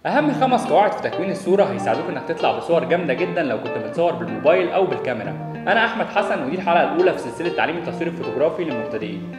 اهم خمس قواعد في تكوين الصوره هيساعدوك انك تطلع بصور جامده جدا لو كنت متصور بالموبايل او بالكاميرا انا احمد حسن ودي الحلقه الاولى في سلسله تعليم التصوير الفوتوغرافي للمبتدئين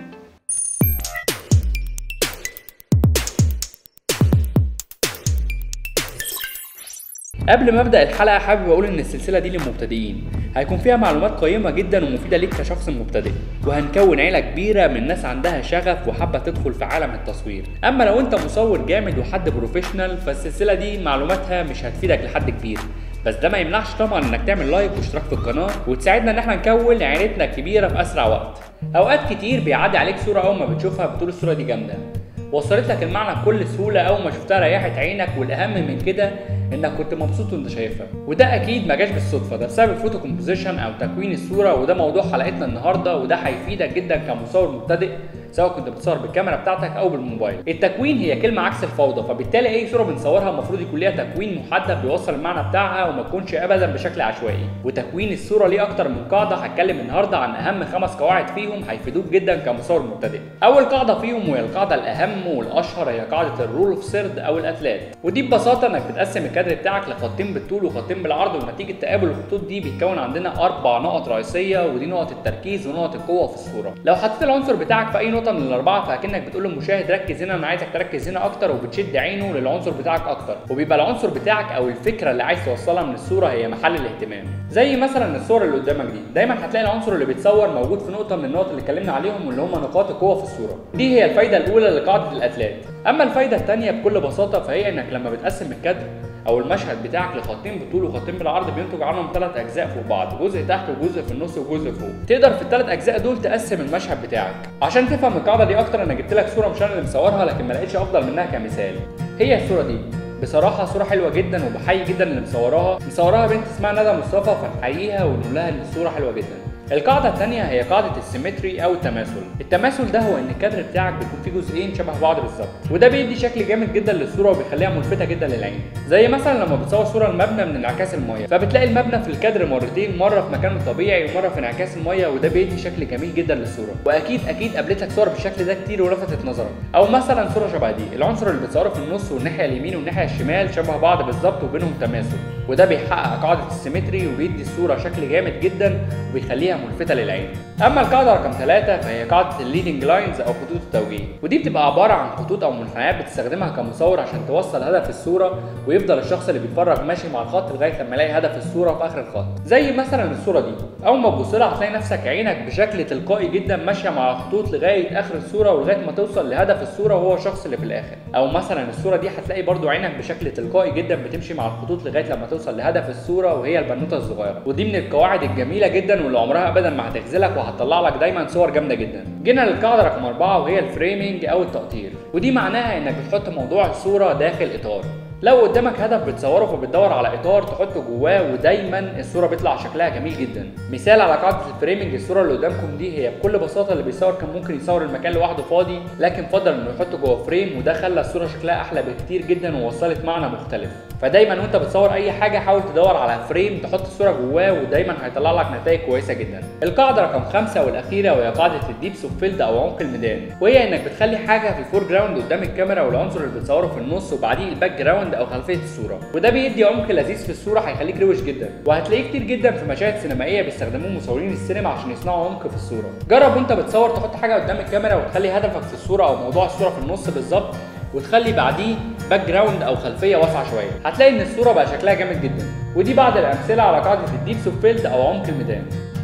قبل ما ابدا الحلقه حابب اقول ان السلسله دي للمبتدئين هيكون فيها معلومات قيمه جدا ومفيده ليك كشخص مبتدئ وهنكون عيله كبيره من ناس عندها شغف وحابه تدخل في عالم التصوير اما لو انت مصور جامد وحد بروفيشنال فالسلسله دي معلوماتها مش هتفيدك لحد كبير بس ده ما يمنعش طبعا انك تعمل لايك واشتراك في القناه وتساعدنا ان احنا نكون عيلتنا الكبيره في اسرع وقت اوقات كتير بيعدي عليك صوره اول ما بتشوفها بتقول الصوره دي جامده وصلت لك المعنى بكل سهوله اول ما شفتها ريحت عينك والاهم من كده انك كنت مبسوط وانت شايفها وده اكيد ما جاش بالصدفه ده بسبب الفوتو كومبوزيشن او تكوين الصوره وده موضوع حلقتنا النهارده وده هيفيدك جدا كمصور مبتدئ سواء كنت بتصور بالكاميرا بتاعتك او بالموبايل التكوين هي كلمه عكس الفوضى فبالتالي اي صوره بنصورها المفروض يكون ليها تكوين محدد بيوصل المعنى بتاعها وما تكونش ابدا بشكل عشوائي وتكوين الصوره ليه اكتر من قاعده هتكلم النهارده عن اهم خمس قواعد فيهم هيفيدوك جدا كمصور مبتدئ اول قاعده فيهم وهي القاعده الاهم والاشهر هي قاعده الرول اوف سيرد او الاتلات ودي ببساطه انك بتقسم الكادر بتاعك لخطين بالطول وخطين بالعرض ونتيجه تقابل الخطوط دي بيتكون عندنا اربع نقط رئيسيه ودي نقط التركيز ونقط القوه في الصوره لو حطيت العنصر بتاعك في اي نقطه من الاربعه فاكنك بتقول للمشاهد ركز هنا انا عايزك تركز هنا اكتر وبتشد عينه للعنصر بتاعك اكتر وبيبقى العنصر بتاعك او الفكره اللي عايز توصلها من الصوره هي محل الاهتمام زي مثلا الصور اللي قدامك دي دايما هتلاقي العنصر اللي بيتصور موجود في نقطه من النقط اللي اتكلمنا عليهم واللي هم نقاط القوه في الصوره دي هي الفايده الاولى لقاعده الاتلات اما الفايده الثانيه بكل بساطه فهي انك لما بتقسم الكادر او المشهد بتاعك لخطين بالطول وخطين بالعرض بينتج عنهم ثلاث اجزاء فوق بعض جزء تحت وجزء في النص وجزء فوق تقدر في الثلاث اجزاء دول تقسم المشهد بتاعك عشان تفهم القاعده دي اكتر انا جبت لك صوره مش انا اللي مصورها لكن ما لقيتش افضل منها كمثال هي الصوره دي بصراحة صورة حلوة جدا وبحيي جدا اللي مصوراها مصوراها بنت اسمها ندى مصطفى فنحييها ونقول لها ان الصورة حلوة جدا القاعدة الثانية هي قاعدة السيمتري أو التماثل، التماثل ده هو إن الكادر بتاعك بيكون فيه جزئين شبه بعض بالظبط، وده بيدي شكل جامد جدا للصورة وبيخليها ملفتة جدا للعين، زي مثلا لما بتصور صورة المبنى من انعكاس المية، فبتلاقي المبنى في الكادر مرتين، مرة في مكانه الطبيعي ومرة في انعكاس المية وده بيدي شكل جميل جدا للصورة، وأكيد أكيد قابلتك صور بالشكل ده كتير ولفتت نظرك، أو مثلا صورة شبه دي، العنصر اللي بتصوره في النص والناحية اليمين والناحية الشمال شبه بعض بالظبط وبينهم تماثل، وده بيحقق قاعدة السيمتري وبيدي الصورة شكل جامد جدا وبيخليها ملفتة للعين. اما القاعده رقم ثلاثة فهي قاعده الليدنج لاينز او خطوط التوجيه ودي بتبقى عباره عن خطوط او منحنيات بتستخدمها كمصور عشان توصل هدف الصوره ويفضل الشخص اللي بيتفرج ماشي مع الخط لغايه لما يلاقي هدف الصوره في اخر الخط زي مثلا الصوره دي اول ما تبص لها هتلاقي نفسك عينك بشكل تلقائي جدا ماشيه مع الخطوط لغايه اخر الصوره ولغايه ما توصل لهدف الصوره وهو الشخص اللي في الاخر او مثلا الصوره دي هتلاقي برضو عينك بشكل تلقائي جدا بتمشي مع الخطوط لغايه لما توصل لهدف الصوره وهي البنوته الصغيره ودي من القواعد الجميله جدا واللي عمرها ابدا ما هتخذلك وهتطلع لك دايما صور جامده جدا جينا للقاعده رقم أربعة وهي الفريمنج او التقطير ودي معناها انك بتحط موضوع الصوره داخل اطار لو قدامك هدف بتصوره فبتدور على اطار تحطه جواه ودايما الصوره بيطلع شكلها جميل جدا مثال على قاعده الفريمنج الصوره اللي قدامكم دي هي بكل بساطه اللي بيصور كان ممكن يصور المكان لوحده فاضي لكن فضل انه يحطه جوه فريم وده خلى الصوره شكلها احلى بكتير جدا ووصلت معنى مختلف فدايما وانت بتصور اي حاجه حاول تدور على فريم تحط الصوره جواه ودايما هيطلع لك نتائج كويسه جدا القاعده رقم خمسة والاخيره وهي قاعده الديبس اوف فيلد او عمق الميدان وهي انك بتخلي حاجه في الفور جراوند قدام الكاميرا والعنصر اللي بتصوره في النص وبعديه الباك جراوند او خلفيه الصوره وده بيدي عمق لذيذ في الصوره هيخليك روش جدا وهتلاقيه كتير جدا في مشاهد سينمائيه بيستخدموه مصورين السينما عشان يصنعوا عمق في الصوره جرب وانت بتصور تحط حاجه قدام الكاميرا وتخلي هدفك في الصوره او موضوع الصوره في النص بالظبط وتخلي بعديه باك جراوند او خلفيه واسعه شويه هتلاقي ان الصوره بقى شكلها جامد جدا ودي بعض الامثله على قاعده الديبس اوف فيلد او عمق الميدان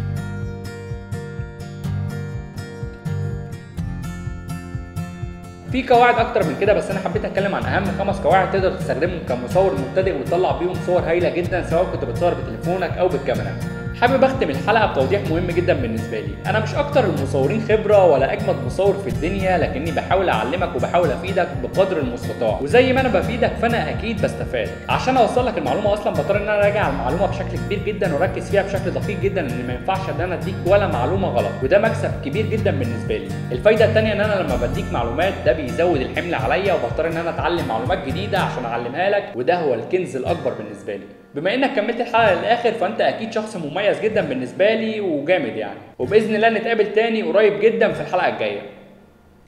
في قواعد اكتر من كده بس انا حبيت اتكلم عن اهم خمس قواعد تقدر تستخدمهم كمصور مبتدئ وتطلع بيهم صور هايله جدا سواء كنت بتصور بتليفونك او بالكاميرا حابب اختم الحلقه بتوضيح مهم جدا بالنسبه لي انا مش اكتر المصورين خبره ولا اجمد مصور في الدنيا لكني بحاول اعلمك وبحاول افيدك بقدر المستطاع وزي ما انا بفيدك فانا اكيد بستفاد عشان اوصل لك المعلومه اصلا بضطر ان انا اراجع المعلومه بشكل كبير جدا واركز فيها بشكل دقيق جدا ان ما ينفعش ان انا اديك ولا معلومه غلط وده مكسب كبير جدا بالنسبه لي الفايده الثانيه ان انا لما بديك معلومات ده بيزود الحمل عليا وبضطر ان انا اتعلم معلومات جديده عشان اعلمها لك وده هو الكنز الاكبر بالنسبه لي بما انك كملت الحلقه للاخر فانت اكيد شخص مميز جدا بالنسبه لي وجامد يعني وباذن الله نتقابل تاني قريب جدا في الحلقه الجايه